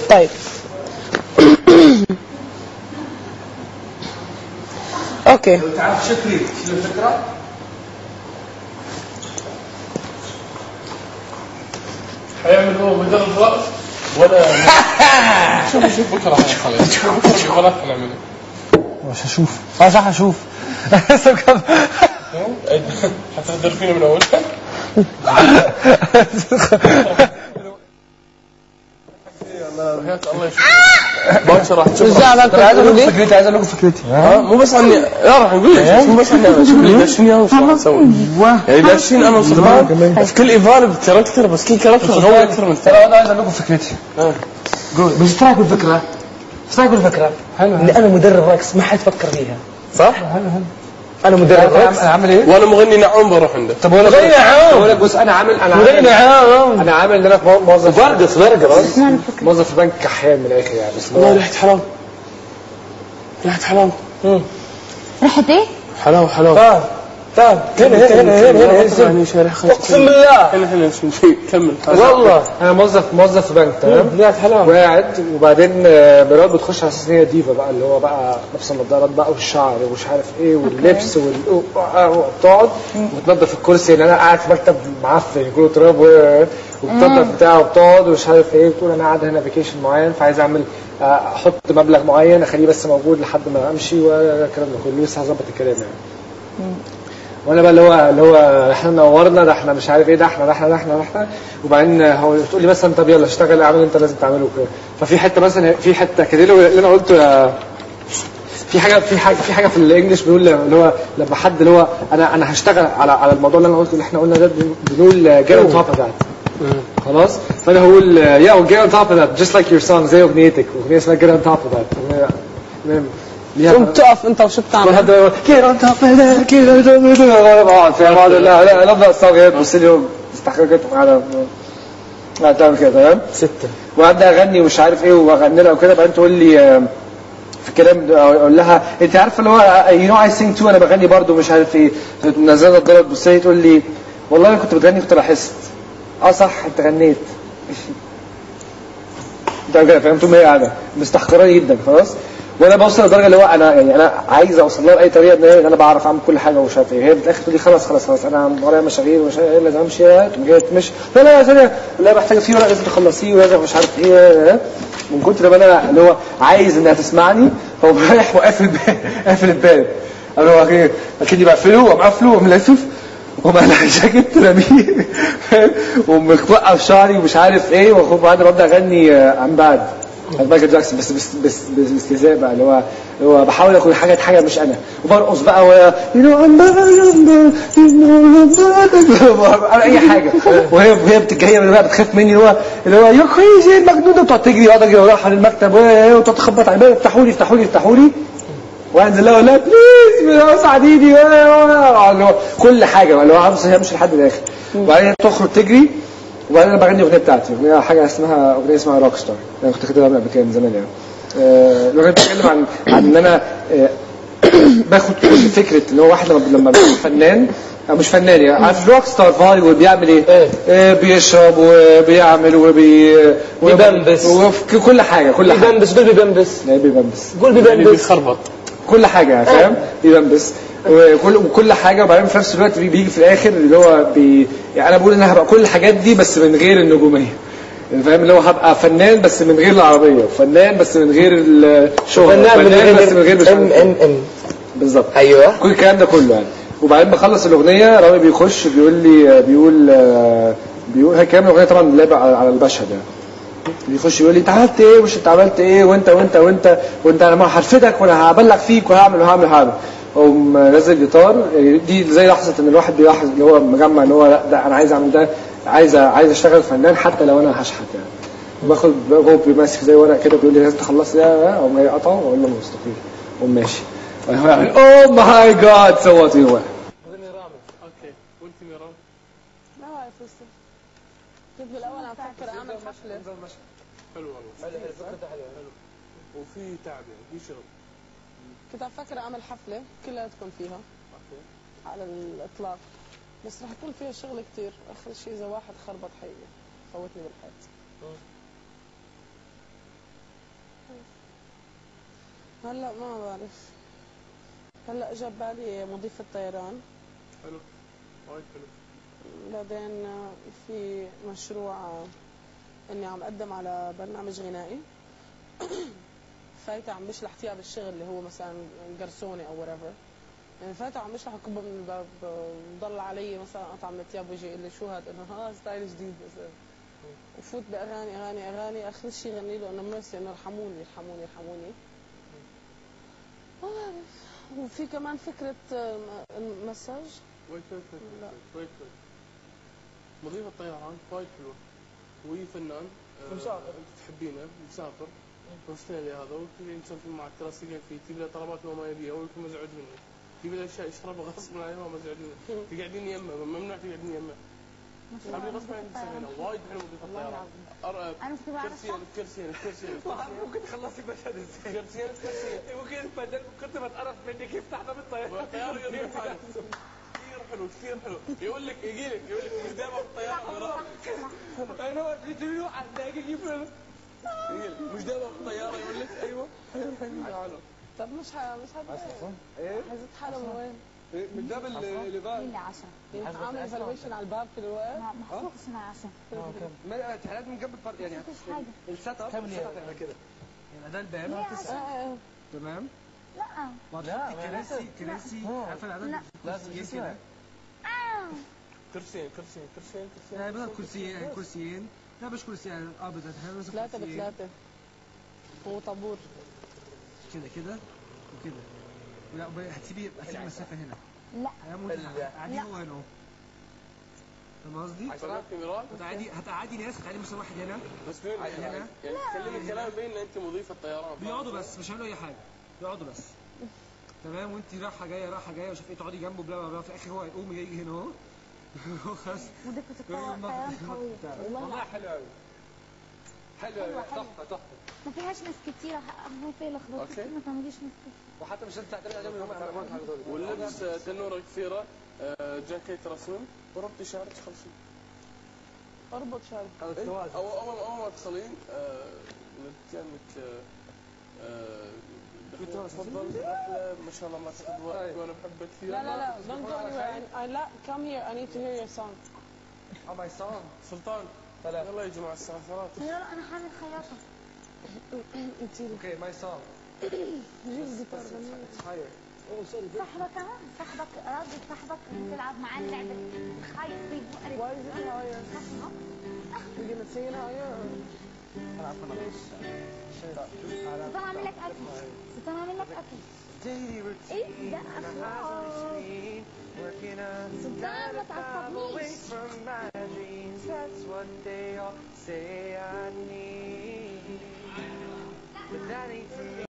طيب اوكي لو تعرف شكري شو الفكره؟ حيعمل هو مدرب رأس ولا شوف شوف بكره حيخلص شوف بكره شغلات حنعملها مش هشوف اه صح هشوف حتقدر فينا من اول الله يشوفك باشا راح تشوف رجع بقى عايز اقول تقول لكم لي فكرتي عايز اقول لكم فكرتي ها مو بس عني لا راح نقول لك مو بس عني انا شوف لي داشين اياهم شو راح اسوي يعني داشين انا وسلمان في كل ايفال بكاركتر بس كل كاركتر قوي اكثر من الثاني ترى انا عايز اقول لكم فكرتي قول بس ايش رايك بالفكره؟ ايش رايك بالفكره؟ حلو اني انا مدرب رقص ما حد فكر فيها صح؟ انا مدرب رقص انا عامل ايه؟ وانا مغني نعوم بروح عنده طب ولا مغني نعام. بقول لك بص انا عامل انا مغني عامل نعام. انا عامل ان انا موظف برقص برقص موظف في بنك كحيان من الاخر يعني بس والله ريحة حلاوة ريحة حلاوة ريحة ايه؟ حلاوة حلاوة طيب طيب هنا هنا هنا هنا هنا هنا يعني شارع خير اقسم بالله هنا هنا شو شيء كمل والله انا موظف موظف في بنك تمام ريحة حلاوة وقاعد وبعدين آه، مرات بتخش على اساس ان هي ديفا بقى اللي هو بقى لابسه النضارات بقى والشعر ومش عارف ايه واللبس وال- آه، وبتقعد وتنظف الكرسي اللي انا قاعد في مكتب معفن كله تراب و- وبتنظف بتاعه وبتقعد ومش عارف ايه بتقول انا قاعد هنا فيكيشن معين فعايز اعمل آه، احط مبلغ معين اخليه بس موجود لحد ما امشي والكلام ده كله لسه هظبط الكلام يعني وانا بقى اللي هو اللي هو احنا نورنا ده احنا مش عارف ايه ده احنا ده احنا ده احنا ده احنا وبعدين هو تقول لي مثلا طب يلا اشتغل اعمل انت لازم تعمله كده ففي حته مثلا في حته كده اللي انا قلته يا في حاجه في حاجه في حاجه في الانجليش بيقول اللي هو لما حد اللي هو انا انا هشتغل على على الموضوع اللي انا قلته اللي احنا قلنا ده بنقول جيت اون توب اوف ذات خلاص فانا هقول يا جيت اون توب اوف ذات جست لايك يور سونج زي اغنيتك اغنيه اسمها جيت اون توب اوف ذات قوم تقف انت وشو بتعمل هذا كده انت كده كده بقعد فاهم اقعد لا لا لا ابدا استوعب بص لي استحقاقات على لا تعمل كده تمام ستة وابدا اغني ومش عارف ايه واغني لها وكده بعدين تقول لي آه، في الكلام ده اقول لها انت عارفه اللي هو يو نو اي سينج تو انا بغني برضه مش عارف ايه نزلت الضرب تبص لي تقول لي والله انا كنت بتغني كنت لاحظت اه صح انت غنيت ده كده فهمت هي قاعده مستحقراني جدا خلاص وانا بوصل لدرجه اللي هو انا يعني انا عايز اوصل لها باي طريقه ان أنا- إن انا بعرف اعمل كل حاجه ومش عارف ايه هي في الاخر تقول لي خلاص خلاص خلاص انا ورايا مشاغيل ومش عارف ايه لازم امشي تقوم جايه تمشي لا لا يا ثانيه لا محتاجه فيه ورق لازم تخلصيه ولازم مش عارف ايه من كتر ما انا اللي هو عايز انها تسمعني هو رايح وقافل الباب قافل الباب انا هو ايه اكني بقفله ومقفله وملفف وبقى جاكيت رميه وموقف شعري ومش عارف ايه وبعدين ببدا اغني ام باد مايكل جاكسون بس بس بس بس باستهزاء بقى اللي هو اللي هو بحاول اكون حاجه حاجه مش انا وبرقص بقى و you know I'm bad, I'm bad, you know I'm bad. بعمل اي حاجه وهي وهي بتتجهز بقى بتخاف مني اللي هو اللي هو يا كريزي المجنونه وتقعد تجري واقعد اجري وراها حوالين المكتب و- وتقعد تخبط على الباب افتحوا لي افتحوا لي افتحوا لي وانزل لها اقول لها بليز ساعديني و- و- اللي هو كل حاجه اللي هو عاوز هي مش لحد الاخر وبعدين تخرج تجري وبعدين انا بغني الاغنيه بتاعتي اغنيه حاجه اسمها اغنيه اسمها روك ستار انا كنت كاتبها قبل كده من زمان يعني آه، الاغنيه بتتكلم عن عن ان انا آه، باخد كل فكره ان هو واحد لما لما بيكون فنان أو مش فنان يعني عارف روك ستار في هوليوود بيعمل ايه؟ إيه. آه، بيشرب وبيعمل وبي بيبمبس. وفي كل حاجه كل حاجه بيبنبس قول بيبنبس لا بيبمبس قول يعني بيبنبس بيخربط كل حاجه فاهم بيبمبس وكل وكل حاجه وبعدين في نفس الوقت بي- بيجي في الاخر اللي هو بي يعني انا بقول ان انا هبقى كل الحاجات دي بس من غير النجوميه فاهم اللي هو هبقى فنان بس من غير العربيه فنان بس من غير الشغل فنان من بس من غير مش ام عارف ام إيه. ام بالظبط ايوه كل الكلام ده كله يعني وبعدين بخلص الاغنيه رامي بيخش بيقول لي بيقول بيقول هي كلام الاغنيه طبعا لعبه على على المشهد يعني بيخش يقول لي انت عملت ايه ومش انت عملت ايه وانت وانت وانت وانت انا ما هرفدك وانا هبلغ فيك وهعمل وهعمل وهعمل اقوم نازل جيتار يعني دي زي لحظه ان الواحد بيلاحظ اللي هو مجمع ان هو لا ده انا عايز اعمل ده عايز عايز اشتغل فنان حتى لو انا هشحت يعني باخد هو ماسك زي ورق كده بيقول لي لازم تخلص ده اقوم جاي قطعه واقول له مستقيل اقوم ماشي هو يعمل اوه ماي جاد سوت هو اوكي قلت ميرام ما بعرف لسه كنت بالاول عم فكر اعمل حفله حلو والله حلو وفي تعب يعني في شغل كنت عم فكر اعمل حفله كلها تكون فيها على الاطلاق بس رح يكون فيها شغل كتير اخر شيء اذا واحد خربط حقيقي فوتني بالحيط هلا ما بعرف هلا اجى ببالي مضيف الطيران حلو وايد حلو بعدين آه، في مشروع آه، اني عم اقدم على برنامج غنائي فايته عم بشلح ثياب الشغل اللي هو مثلا قرصوني او whatever يعني فايته عم بشلح كبه من الباب آه، وضل علي مثلا قطعه من الثياب ويجي يقول لي شو هاد انه ها ستايل جديد مثلا وفوت باغاني اغاني اغاني اخر شيء غني له انه ميرسي انه ارحموني ارحموني ارحموني ما بعرف وفي كمان فكره آه، مساج وايد وايد وايد لا. وايد وايد مضيف الطيران وايد حلوه وهي فنان آه، مسافر. انت تحبينه مسافر واستراليا هذا وتبي تسولفين معك تراسلين فيه تجيب له طلبات هو ما يبيها ويكون مزعج منك تجيب له اشياء يشربها غصب عليه هو مزعج منك تقعدين يمه ممنوع تقعدين يمه خلي غصب عنك تسوينه وايد حلو مضيف الطيران أر- انا كنت بعرف كرسيين كرسيين كرسيين ممكن تخلصي المشهد ازاي كرسيين كرسيين ممكن بدل كنت بتقرف منك يفتح باب الطياره والطياره يطير حاله كثير حلو كثير حلو يقول لك يجي لك يقول لك مش دائما بالطياره مرات انا هو بيجيبوا عندك يجيب يجي لك مش دائما بالطياره يقول لك ايوه حلو طب مش ح... مش حد ايه حزت حاله من وين؟ من باب اللي مين بقى اللي عشرة يعني عامل ايفالويشن على الباب كل الوقت ما ما حسيتش انها عشرة ما لازم من جنب الفرق يعني ما حسيتش حاجة السيت اب السيت اب هيبقى كده يعني ده الباب ليه اه عشرة؟ اه تمام لا لا كراسي كراسي عارفه العدد لا. كرسيين كده آه. كرسيين كرسيين كرسيين كرسيين يعني بدل كرسيين كرسيين لا مش كرسيين اه بدل احنا بس ثلاثة كرسيين. بثلاثة هو طابور كده كده وكده لا وب- هتسيبي هتسيبي مسافه هنا لا قاعدين هو هنا اهو فاهم قصدي؟ في ميراث هتقعدي هتقعدي ناس هتقعدي مثلا واحد هنا بس فين يعني هنا. يعني تكلمي الكلام بين ان انت مضيفه طيران بيقعدوا بس مش هيعملوا اي حاجه بيقعدوا بس تمام وانت رايحه جايه رايحه جايه ومش عارف ايه تقعدي جنبه بلا بلا بلا في الاخر هو هيقوم يجي هنا اهو هو خلاص ودكة الطيران قوية والله والله حلو قوي حلو قوي حلوة، حلوة. تحفه تحفه ما فيهاش ناس كتيرة هو في لخبطة أوكي. ما تعمليش ناس كتير وحتى مش انت تعتمد عليهم هم يعملوا حاجه دول واللبس آه، تنوره كثيره آه، جاكيت رسم وربطي شعرك خلصي اربط شعرك او اول اول ما تدخلين آه، كانك آه، آه، دخلين تفضل رحله ما شاء الله ما تاخذ وقت وانا بحبها كثير لا لا لا don't go anywhere I, I, لا come here I need to hear your song اه ماي سون سلطان يلا يا جماعه الساعه 3 لا لا أنا حامل خياطة انت اوكي ماي سون جيب الجيتار غني هاير صاحبك كمان صاحبك راجل صاحبك اللي تلعب معاه اللعبة خايف بيبقرف Why is it higher? صاحبك We're gonna sing it higher or- سلطان عامل لك أكل سلطان عامل لك أكل إيه ده أخلاق Working on سلطان ما تعصبنيش from my dreams. That's what they all say I need. But that ain't for me.